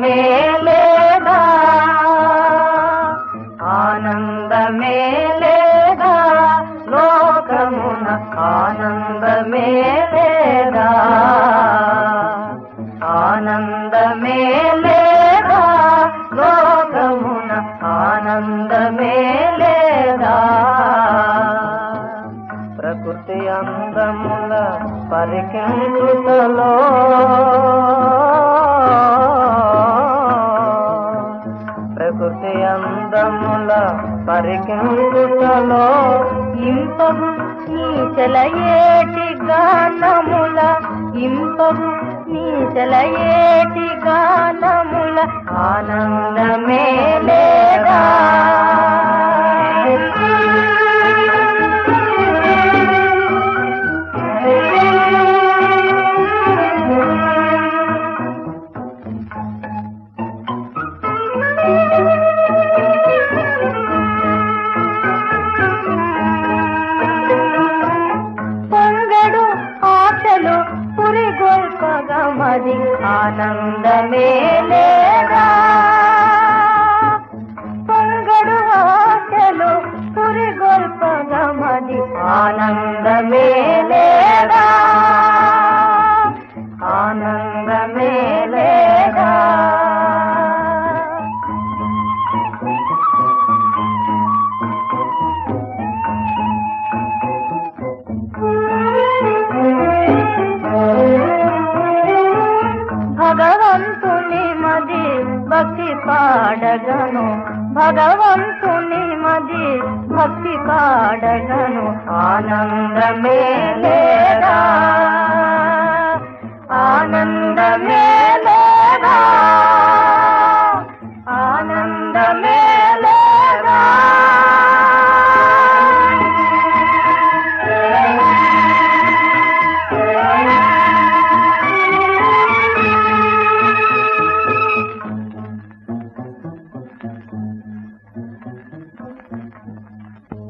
ఆనందమే లేదా ఆనందమే లేదా లోకమున ఆనందమే లేదా ఆనందమే లేదా లోకమున ఆనందమే లేదా ప్రకృతి అందముల పరికించుటలో ప్రకృతి అందముల పరికించుటలో ఇంపగు నీచల ఏటి గానముల ఇంపగు నీచల ఏటి గానముల ఆనందమే లేదా పొంగడు ఆశలు పురిగొల్పగమది ఆనందమే లేదా పొంగడు ఆశలు పురిగొల్పగమది ఆనందమే లేదా ఆనందమే లేదా భగవంతుని మది భక్తి పాడగను భగవంతుని మది భక్తి పాడగను ఆనందమే లేదా ఆనందమే